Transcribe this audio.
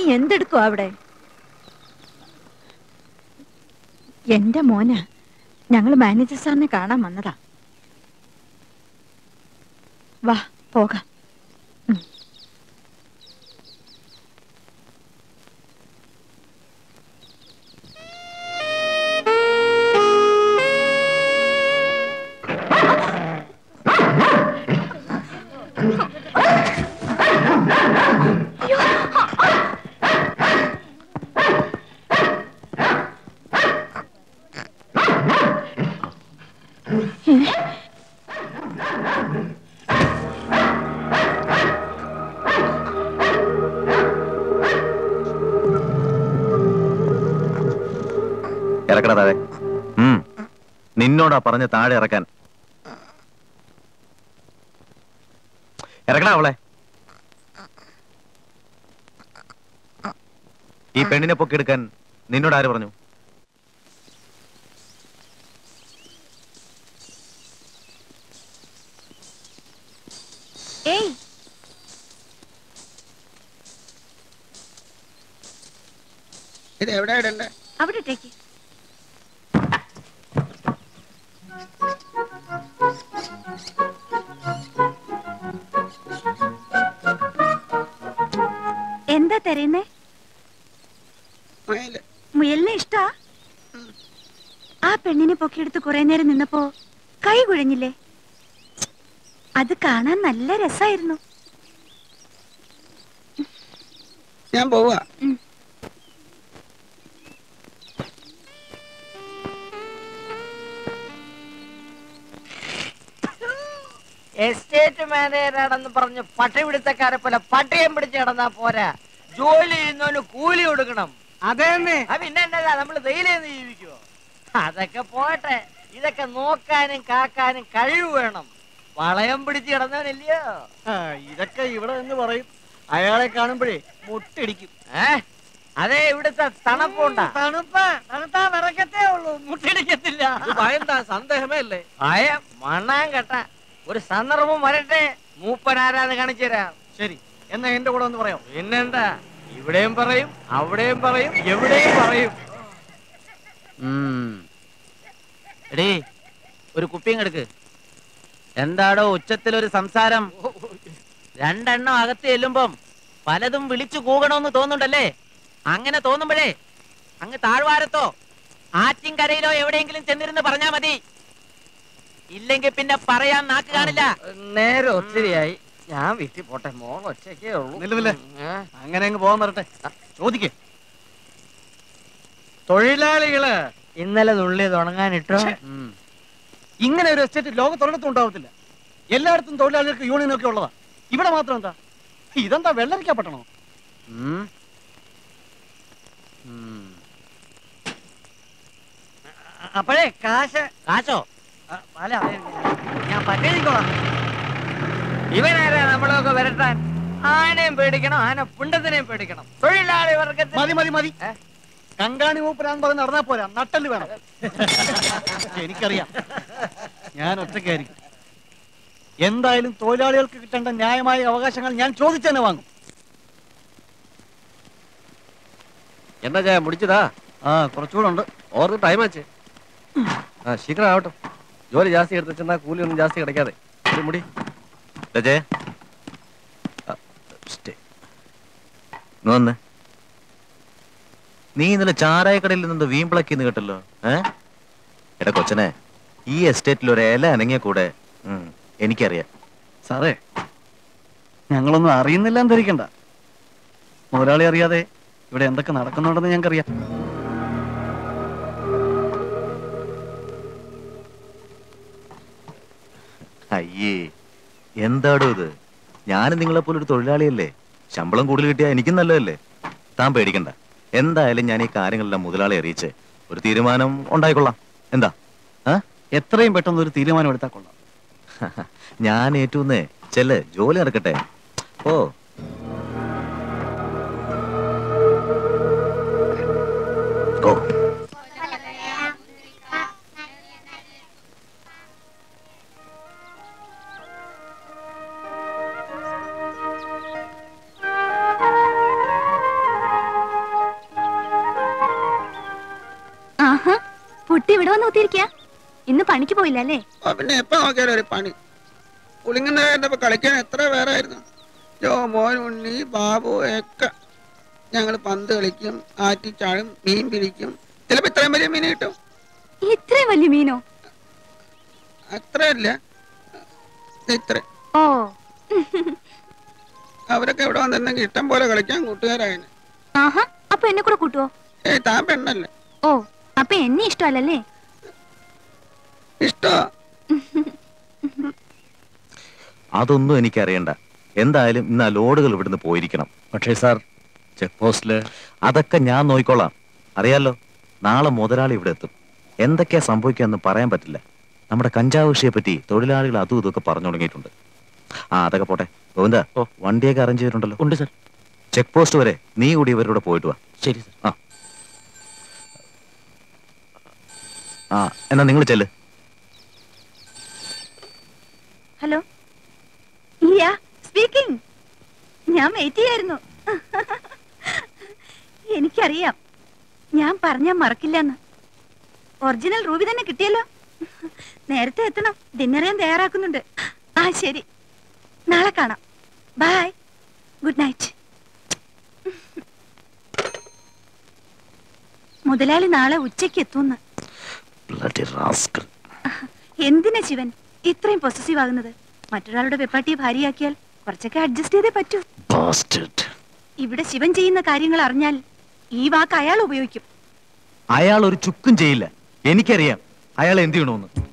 എന്തെടുക്കുവാ അവിടെ എന്റെ മോന ഞങ്ങൾ മാനേജർ സാറിനെ കാണാൻ വന്നതാ വാ പോകാം ഇറക്കടാ താഴെ ഉം. നിന്നോടാ പറഞ്ഞ് താഴെ ഇറക്കാൻ ഇറക്കടാ അവളെ ഈ പെണ്ണിനെ പൊക്കിയെടുക്കാൻ നിന്നോട് ആര് പറഞ്ഞു ഏയ് ഇത് എവിടെ ഇടണ്ടേ അവിടെ ഇട്ടേക്ക് എന്താ തരുന്നേ മയില് മുയലിനെ ഇഷ്ടാ ആ പെണ്ണിനെ പൊക്കിയെടുത്ത് കുറെ നേരം നിന്നപ്പോ കൈ കുഴഞ്ഞില്ലേ അത് കാണാൻ നല്ല രസായിരുന്നു ഞാൻ പോവാ എസ്റ്റേറ്റ് മാനേജറാണെന്ന് പറഞ്ഞ് പട്ടപിടുത്തക്കാരെ പോലെ പട്ടയം പിടിച്ച് കിടന്നാ പോരാ ജോലി ചെയ്യുന്നവന് കൂലി കൊടുക്കണം അതേന്നെ ആ പിന്നെ എന്നതാ നമ്മള് വെയിലേന്ന് ജീവിക്കുവോ അതൊക്കെ പോട്ടെ ഇതൊക്കെ നോക്കാനും കാക്കാനും കഴിവ് വേണം വളയം പിടിച്ച് കിടന്നവനല്ലയോ ഇതൊക്കെ ഇവിടെ എന്ന് പറയും അയാളെ കാണുമ്പോഴേ മുട്ടിടിക്കും ഏ അതെ ഇവിടുത്തെ തണുപ്പുണ്ടാ തണുപ്പ് തണുത്താ വിറക്കത്തേ ഉള്ളൂ മുട്ടിടിക്കത്തില്ല ഭയന്താ സന്ദേഹമേ അല്ലേ ഭയം മണ്ണാൻ കേട്ട ഒരു സന്ദർഭം വരട്ടെ മൂപ്പനാരാന്ന് കാണിച്ചു തരാം ശരി എന്നാ എന്റെ കൂടെ ഒന്ന് പറയാം പിന്നെന്താ ഇവിടെയും പറയും അവിടെയും പറയും എവിടെയും പറയും എടീ ഒരു കുപ്പിയും എടുക്ക് എന്താടോ ഉച്ചത്തിലൊരു സംസാരം രണ്ടെണ്ണം അകത്ത് ചെല്ലുമ്പം പലതും വിളിച്ചു കൂകണമെന്ന് തോന്നുന്നുണ്ടല്ലേ അങ്ങനെ തോന്നുമ്പോഴേ അങ്ങ് താഴ്വാരത്തോ ആറ്റിൻകരയിലോ എവിടെയെങ്കിലും ചെന്നിരുന്ന് പറഞ്ഞാ മതി ഇല്ലെങ്കിൽ പിന്നെ പറയാൻ നാക്ക് കാണില്ല നേരെ ഒത്തിരിയായി ഞാൻ വീട്ടിൽ പോട്ടെ മോൾ ഒറ്റയ്ക്കേ ഉള്ളൂ നില്ലുന്നില്ലേ? ഏ? അങ്ങനെ അങ്ങ് പോകാൻ വരട്ടെ ചോദിക്കേ തൊഴിലാളികള് ഇന്നലെ തുള്ളി തുടങ്ങാനിട്ടോ ഇങ്ങനെ ഒരു എസ്റ്റേറ്റ് ലോകത്തൊരിടത്തും ഉണ്ടാവത്തില്ല എല്ലായിടത്തും തൊഴിലാളികൾക്ക് യൂണിയൻ ഒക്കെ ഉള്ളതാ ഇവിടെ മാത്രം എന്താ ഇതെന്താ വെള്ളരിക്കപ്പെട്ടണോ ഉം. ഉം. അപ്പോഴേ കാശ് കാശോ അല്ല അതെ, ഞാൻ പറ്റേക്കോളാം ഇവനാരാ നമ്മളൊക്കെ വരട്ടാൻ ആനയും പേടിക്കണം ആന പുണ്ടത്തിനെയും പേടിക്കണം തൊഴിലാളി വർഗത്തിൽ മതി മതി മതി ഏ? കങ്കാണി മൂപ്പരാന്ന് പറഞ്ഞ് നടന്നാ പോരാ നട്ടല് വേണം എനിക്കറിയാം ഞാൻ ഒറ്റയ്ക്കായിരിക്കും എന്തായാലും തൊഴിലാളികൾക്ക് കിട്ടേണ്ട ന്യായമായ അവകാശങ്ങൾ ഞാൻ ചോദിച്ചെന്നെ വാങ്ങും എന്നാ ചായ മുടിച്ചതാ ആ കുറച്ചുകൂടെ ഉണ്ട് ഓർക്ക് ടൈം ആച്ചേ ആ ശീഘ്രം ആവട്ടെ ജോലി ജാസ്തി എടുത്ത് ചെന്നാ കൂലി ഒന്നും ജാസ്തി കിടക്കാതെ ഒരു മുടി രജേ ആ, സ്റ്റേ. ഇങ്ങ് വന്ന് നീ ഇന്നലെ ചാരായക്കടയിൽ നിന്ന് വീമ്പിളക്കിന്ന് കേട്ടല്ലോ ഏ എടാ കൊച്ചനെ ഈ എസ്റ്റേറ്റിൽ ഒരു ഇല അനങ്ങിയ കൂടെ ഉം, എനിക്കറിയാം സാറേ ഞങ്ങളൊന്നും അറിയുന്നില്ല എന്ന് ധരിക്കണ്ട മുതലാളി അറിയാതെ ഇവിടെ എന്തൊക്കെ നടക്കുന്നുണ്ടെന്ന് ഞങ്ങൾക്കറിയാം അയ്യേ എന്താടോ ഇത് ഞാനും നിങ്ങളെ പോലെ ഒരു തൊഴിലാളിയല്ലേ ശമ്പളം കൂടുതൽ കിട്ടിയാൽ എനിക്കും നല്ലതല്ലേ താൻ പേടിക്കണ്ട എന്തായാലും ഞാൻ ഈ കാര്യങ്ങളെല്ലാം മുതലാളി അറിയിച്ച് ഒരു തീരുമാനം ഉണ്ടായിക്കൊള്ളാം എന്താ ആ എത്രയും പെട്ടെന്ന് ഒരു തീരുമാനം എടുത്താൽ കൊള്ളാം ഞാൻ ഏറ്റുന്നേ ചെല്ല് ജോലി നടക്കട്ടെ ഓ ഗോ ഇവിടെ വന്ന് കുത്തിയിരിക്കുക ഇന്ന് പണിക്ക് പോയില്ല അല്ലേ ഓ പിന്നെ എപ്പോ നോക്കിയാലും ഒരു പണി പുളിങ്ങുന്നവരുടെ കളിക്കാൻ എത്ര പേരായിരുന്നു ജോ മോൻ ഉണ്ണി ബാബു ഒക്കെ ഞങ്ങൾ പന്ത് കളിക്കും ആറ്റിച്ചാഴും മീൻ പിടിക്കും ചിലപ്പോ ഇത്രയും വലിയ മീൻ കിട്ടും ഇത്രയും വലിയ മീനോ അത്രയല്ല ഇത്ര ഓ അവരൊക്കെ ഇവിടെ വന്നിരുന്നെങ്കിൽ ഇഷ്ടം പോലെ കളിക്കാൻ കൂട്ടുകാരായനെ ആഹാ അപ്പൊ എന്നെ കൂടെ കൂട്ടുവോ ഏയ് താൻ പെണ്ണല്ലേ ഓ അപ്പൊ എന്നെ ഇഷ്ടമല്ലല്ലേ ഇഷ്ടോ അതൊന്നും എനിക്കറിയണ്ട എന്തായാലും ഇന്ന് ആ ലോഡുകൾ ഇവിടുന്ന് പോയിരിക്കണം പക്ഷേ സാർ ചെക്ക് പോസ്റ്റില് അതൊക്കെ ഞാൻ നോക്കിക്കോളാം അറിയാലോ നാളെ മുതലാളി ഇവിടെ എത്തും എന്തൊക്കെയാ സംഭവിക്കാന്ന് പറയാൻ പറ്റില്ല നമ്മുടെ കഞ്ചാവ് വിഷയെ പറ്റി തൊഴിലാളികൾ അതും ഇതൊക്കെ പറഞ്ഞു തുടങ്ങിയിട്ടുണ്ട് ആ അതൊക്കെ പോട്ടെ ഗോവിന്ദ ഓ. വണ്ടിയൊക്കെ അറേഞ്ച് ചെയ്തിട്ടുണ്ടല്ലോ ഉണ്ട് സർ ചെക്ക് പോസ്റ്റ് വരെ നീ കൂടി ഇവരുടെ പോയിട്ട് വാ ശരി സർ ആ ആ എന്നാ നിങ്ങൾ ചെല്ല് ഹലോ യാ സ്പീക്കിംഗ് ഞാൻ വെയിറ്റ് ചെയ്യായിരുന്നു എനിക്കറിയാം ഞാൻ പറഞ്ഞാ മറക്കില്ലെന്ന് ഒറിജിനൽ റൂബി തന്നെ കിട്ടിയല്ലോ നേരത്തെ എത്തണം ഡിന്നർ ഞാൻ തയ്യാറാക്കുന്നുണ്ട് ആ ശരി നാളെ കാണാം ബൈ ഗുഡ് നൈറ്റ് മുതലാളി നാളെ ഉച്ചയ്ക്ക് എത്തുമെന്ന് Bloody rascal. എന്തിനാ ശിവൻ ഇത്രയും പൊസസീവ് ആകുന്നത് മറ്റൊരാളുടെ വെപ്പാട്ടിയെ ഭാര്യയാക്കിയാൽ കുറച്ചൊക്കെ അഡ്ജസ്റ്റ് ചെയ്തേ പറ്റൂ Bastard. ഇവിടെ ശിവൻ ചെയ്യുന്ന കാര്യങ്ങൾ അറിഞ്ഞാൽ ഈ വാക്ക് അയാൾ ഉപയോഗിക്കും അയാൾ ഒരു ചുക്കും ചെയ്യില്ല എനിക്കറിയാം അയാൾ എന്ത് ചെയ്യണമെന്ന്